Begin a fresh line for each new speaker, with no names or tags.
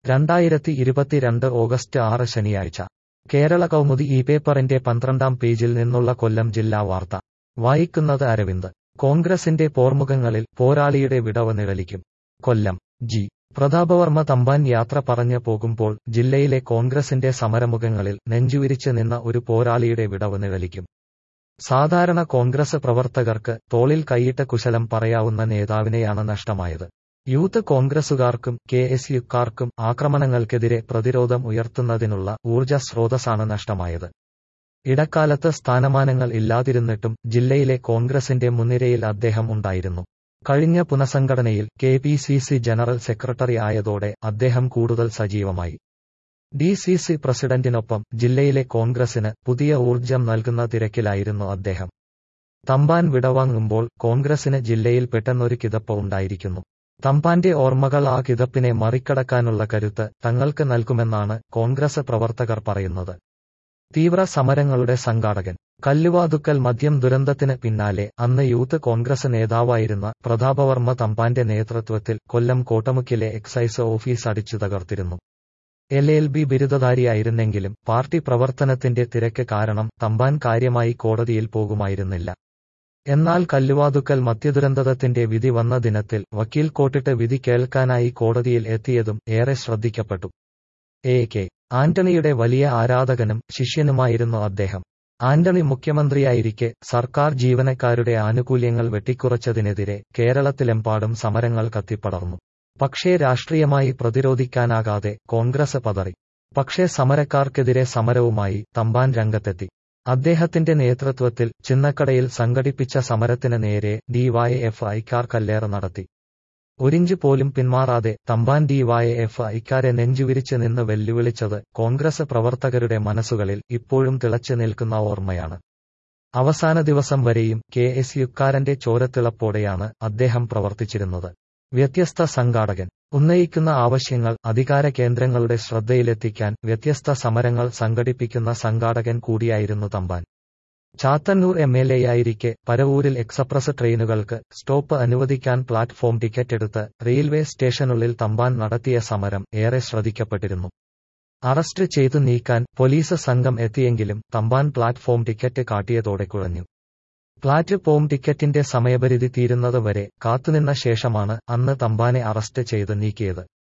രണ്ടായിരത്തി ഇരുപത്തിരണ്ട് ഓഗസ്റ്റ് ആറ് ശനിയാഴ്ച കേരള കൗമുദി ഈ പേപ്പറിന്റെ പന്ത്രണ്ടാം പേജിൽ നിന്നുള്ള കൊല്ലം ജില്ലാ വാർത്ത വായിക്കുന്നത് അരവിന്ദ് കോൺഗ്രസിന്റെ പോർമുഖങ്ങളിൽ പോരാളിയുടെ വിടവ് നിഴലിക്കും കൊല്ലം ജി പ്രതാപവർമ്മ തമ്പാൻ യാത്ര പറഞ്ഞു പോകുമ്പോൾ ജില്ലയിലെ കോൺഗ്രസിന്റെ സമരമുഖങ്ങളിൽ നെഞ്ചുവിരിച്ച് നിന്ന ഒരു പോരാളിയുടെ വിടവ് നിഴലിക്കും സാധാരണ കോൺഗ്രസ് പ്രവർത്തകർക്ക് തോളിൽ കൈയിട്ട കുശലം പറയാവുന്ന നേതാവിനെയാണ് നഷ്ടമായത് യൂത്ത് കോൺഗ്രസുകാർക്കും കെ എസ് യുക്കാർക്കും ആക്രമണങ്ങൾക്കെതിരെ പ്രതിരോധം ഉയർത്തുന്നതിനുള്ള ഊർജ സ്രോതസ്സാണ് നഷ്ടമായത് ഇടക്കാലത്ത് സ്ഥാനമാനങ്ങൾ ഇല്ലാതിരുന്നിട്ടും ജില്ലയിലെ കോൺഗ്രസിന്റെ മുൻനിരയിൽ അദ്ദേഹം ഉണ്ടായിരുന്നു കഴിഞ്ഞ പുനഃസംഘടനയിൽ K P C C general secretary ആയതോടെ അദ്ദേഹം കൂടുതൽ സജീവമായി ഡി സി സി പ്രസിഡന്റിനൊപ്പം ജില്ലയിലെ കോൺഗ്രസിന് പുതിയ ഊർജം നൽകുന്ന തിരക്കിലായിരുന്നു അദ്ദേഹം തമ്പാൻ വിടവാങ്ങുമ്പോൾ കോൺഗ്രസിന് ജില്ലയിൽ പെട്ടെന്നൊരു കിതപ്പ് ഉണ്ടായിരിക്കുന്നു തമ്പാന്റെ ഓർമ്മകൾ ആ കിതപ്പിനെ മറികടക്കാനുള്ള കരുത്ത് തങ്ങൾക്ക് നൽകുമെന്നാണ് കോൺഗ്രസ് പ്രവർത്തകർ പറയുന്നത് തീവ്ര സമരങ്ങളുടെ സംഘാടകൻ കല്ലുവാതുക്കൽ മദ്യം ദുരന്തത്തിന് പിന്നാലെ അന്ന് യൂത്ത് കോൺഗ്രസ് നേതാവായിരുന്ന പ്രതാപവർമ്മ തമ്പാന്റെ നേതൃത്വത്തിൽ കൊല്ലം കോട്ടമുക്കിലെ എക്സൈസ് ഓഫീസ് അടിച്ചു തകർത്തിരുന്നു എൽ എൽ ബി ബിരുദധാരിയായിരുന്നെങ്കിലും പാർട്ടി പ്രവർത്തനത്തിന്റെ തിരക്ക് കാരണം തമ്പാൻ കാര്യമായി കോടതിയിൽ പോകുമായിരുന്നില്ല എന്നാൽ കല്ലുവാതുക്കൽ മദ്യദുരന്തത്തിന്റെ വിധി വന്ന ദിനത്തിൽ വക്കീൽ കോട്ടിട്ട് വിധി കേൾക്കാനായി കോടതിയിൽ എത്തിയതും ഏറെ ശ്രദ്ധിക്കപ്പെട്ടു എ കെ ആന്റണിയുടെ വലിയ ആരാധകനും ശിഷ്യനുമായിരുന്നു അദ്ദേഹം ആന്റണി മുഖ്യമന്ത്രിയായിരിക്കെ സർക്കാർ ജീവനക്കാരുടെ ആനുകൂല്യങ്ങൾ വെട്ടിക്കുറച്ചതിനെതിരെ കേരളത്തിലെമ്പാടും സമരങ്ങൾ കത്തിപ്പടർന്നു പക്ഷേ രാഷ്ട്രീയമായി പ്രതിരോധിക്കാനാകാതെ കോൺഗ്രസ് പതറി പക്ഷേ സമരക്കാർക്കെതിരെ സമരവുമായി തമ്പാൻ രംഗത്തെത്തി അദ്ദേഹത്തിന്റെ നേതൃത്വത്തിൽ ചിന്നക്കടയിൽ സംഘടിപ്പിച്ച സമരത്തിന് നേരെ ഡിവൈഎഫ് ഐക്കാർ കല്ലേറ് നടത്തി ഒരിഞ്ച് പോലും പിന്മാറാതെ തമ്പാൻ ഡിവൈഎഫ് ഐക്കാരെ നെഞ്ചുവിരിച്ച് നിന്ന് വെല്ലുവിളിച്ചത് കോൺഗ്രസ് പ്രവർത്തകരുടെ മനസ്സുകളിൽ ഇപ്പോഴും തിളച്ചു നിൽക്കുന്ന ഓർമ്മയാണ് അവസാന ദിവസം വരെയും കെ എസ് യുക്കാരന്റെ ചോരത്തിളപ്പോടെയാണ് അദ്ദേഹം പ്രവർത്തിച്ചിരുന്നത് വ്യത്യസ്ത സംഘാടകൻ ഉന്നയിക്കുന്ന ആവശ്യങ്ങൾ അധികാര കേന്ദ്രങ്ങളുടെ ശ്രദ്ധയിലെത്തിക്കാൻ വ്യത്യസ്ത സമരങ്ങൾ സംഘടിപ്പിക്കുന്ന സംഘാടകൻ കൂടിയായിരുന്നു തമ്പാൻ ചാത്തന്നൂർ എം എൽ എയായിരിക്കെ പരവൂരിൽ എക്സപ്രസ് ട്രെയിനുകൾക്ക് സ്റ്റോപ്പ് അനുവദിക്കാൻ പ്ലാറ്റ്ഫോം ടിക്കറ്റ് എടുത്ത് റെയിൽവേ സ്റ്റേഷനുള്ളിൽ തമ്പാൻ നടത്തിയ സമരം ഏറെ ശ്രദ്ധിക്കപ്പെട്ടിരുന്നു അറസ്റ്റ് ചെയ്തു നീക്കാൻ പോലീസ് സംഘം എത്തിയെങ്കിലും തമ്പാൻ പ്ലാറ്റ്ഫോം ടിക്കറ്റ് കാട്ടിയതോടെ കുഴഞ്ഞു പ്ലാറ്റ്ഫോം ടിക്കറ്റിന്റെ സമയപരിധി തീരുന്നതുവരെ കാത്തുനിന്ന ശേഷമാണ് അന്ന് തമ്പാനെ അറസ്റ്റ് ചെയ്ത് നീക്കിയത്